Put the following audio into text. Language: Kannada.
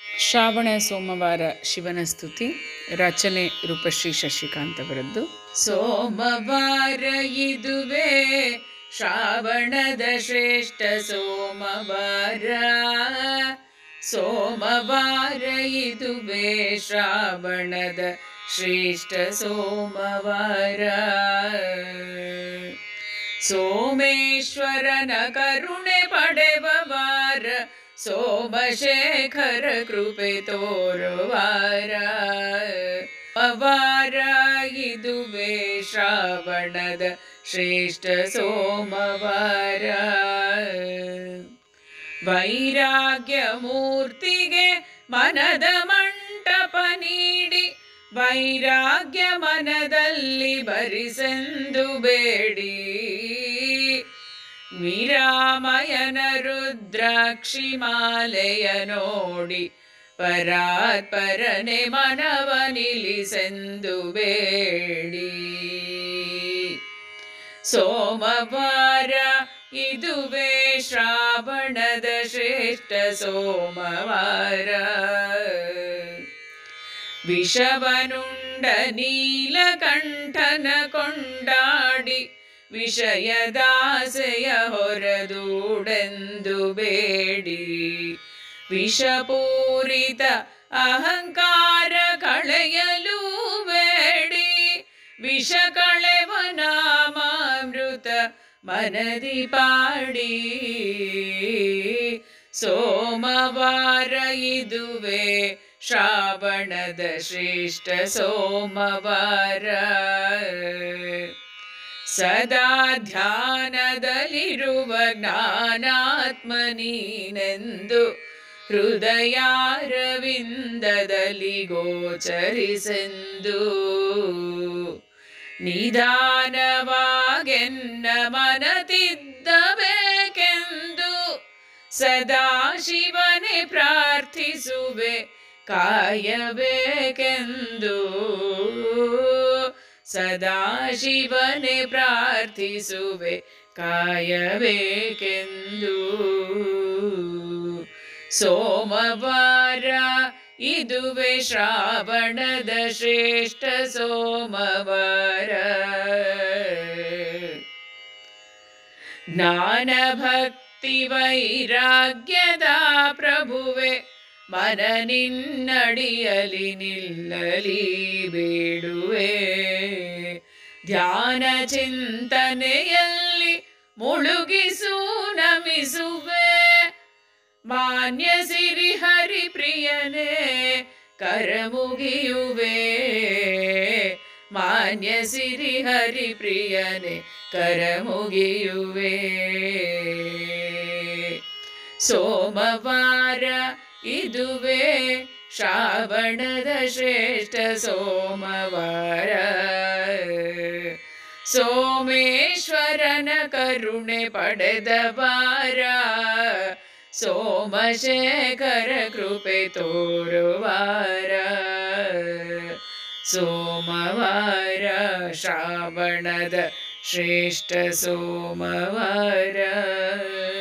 ಶ್ರಾವಣ ಸೋಮವಾರ ಶಿವನ ಸ್ತುತಿ ರಚನೆ ರೂಪಶ್ರೀ ಶಶಿಕಾಂತ್ ಅವರದ್ದು ಸೋಮವಾರ ಇದುವೇ ಶ್ರಾವಣದ ಶ್ರೇಷ್ಠ ಸೋಮವಾರ ಸೋಮವಾರ ಇದುವೇ ಶ್ರಾವಣದ ಶ್ರೇಷ್ಠ ಸೋಮವಾರ ಸೋಮೇಶ್ವರನ ಕರುಣೆ ಪಡೆವ ವಾರ ಸೋಮಶೇಖರ ಕೃಪೆ ತೋರುವಾರ ಅವಾರ ಇದುವೇ ಶ್ರಾವಣದ ಶ್ರೇಷ್ಠ ಸೋಮವಾರ ವೈರಾಗ್ಯ ಮೂರ್ತಿಗೆ ಮನದ ಮಂಟಪ ನೀಡಿ ವೈರಾಗ್ಯ ಮನದಲ್ಲಿ ಬರಿಸೆಂದು ಬೇಡಿ ವಿರಾಮಯನ ರುದ್ರಾಕ್ಷಿ ಮಾಲೆಯ ನೋಡಿ ಪರಾತ್ಪರನೆ ಮನವ ನಿಲ್ಲಿಸೆಂದು ಬೇಡಿ ಸೋಮವಾರ ಇದುವೇ ಶ್ರಾವಣದ ಶ್ರೇಷ್ಠ ಸೋಮವಾರ ವಿಷವನುಂಡ ನೀಲಕಂಠನ ಕೊಂಡಾಡಿ ವಿಷಯದಾಸೆಯ ಹೊರದೂಡೆಂದು ಬೇಡಿ ವಿಷಪೂರಿತ ಅಹಂಕಾರ ಕಳೆಯಲು ಬೇಡಿ ವಿಷ ಕಳೆವ ನಾಮಾಮೃತ ಮನದಿ ಪಾಡಿ ಸೋಮವಾರ ಇದುವೇ ಶ್ರಾವಣದ ಶ್ರೇಷ್ಠ ಸೋಮವಾರ ಸದಾ ಧ್ಯಾನದಲ್ಲಿರುವ ಜ್ಞಾನಾತ್ಮ ನೀನೆಂದು ಹೃದಯಾರವಿಂದದಲ್ಲಿ ಗೋಚರಿಸೆಂದು ನಿಧಾನವಾಗೆನ್ನ ಮನತಿದ್ದಬೇಕೆಂದು ಸದಾ ಶಿವನೇ ಪ್ರಾರ್ಥಿಸುವೆ ಕಾಯಬೇಕೆಂದು ಸದಾ ಶಿವನೇ ಪ್ರಾರ್ಥಿಸುವೆ ಕಾಯಬೇಕೆಂದು ಸೋಮವಾರ ಇದುವೇ ಶ್ರಾವಣದ ಶ್ರೇಷ್ಠ ಸೋಮವಾರ ಜ್ಞಾನ ಭಕ್ತಿ ವೈರಾಗ್ಯದ ಪ್ರಭುವೆ ಮನ ನಿನ್ನಡಿಯಲಿ ನಿಲ್ಲಲಿ ಬೇಡುವೆ ಧ್ಯಾನ ಚಿಂತನೆಯಲ್ಲಿ ಮುಳುಗಿಸು ನಮಿಸುವೆ ಮಾನ್ಯ ಸಿರಿ ಹರಿ ಪ್ರಿಯನೇ ಕರಮುಗಿಯುವೆ ಮಾನ್ಯ ಸಿರಿ ಹರಿ ಪ್ರಿಯನೇ ಕರಮುಗಿಯುವೆ ಸೋಮವಾರ ಇದುವೇ ಶ್ರಾವಣದ ಶ್ರೇಷ್ಠ ಸೋಮವಾರ ಸೋಮೇಶ್ವರನ ಕರುಣೆ ಪಡೆದ ವಾರ ಸೋಮಶೇಖರ ಕೃಪೆ ತೋರುವಾರ ಸೋಮವಾರ ಶ್ರಾವಣದ ಶ್ರೇಷ್ಠ ಸೋಮವಾರ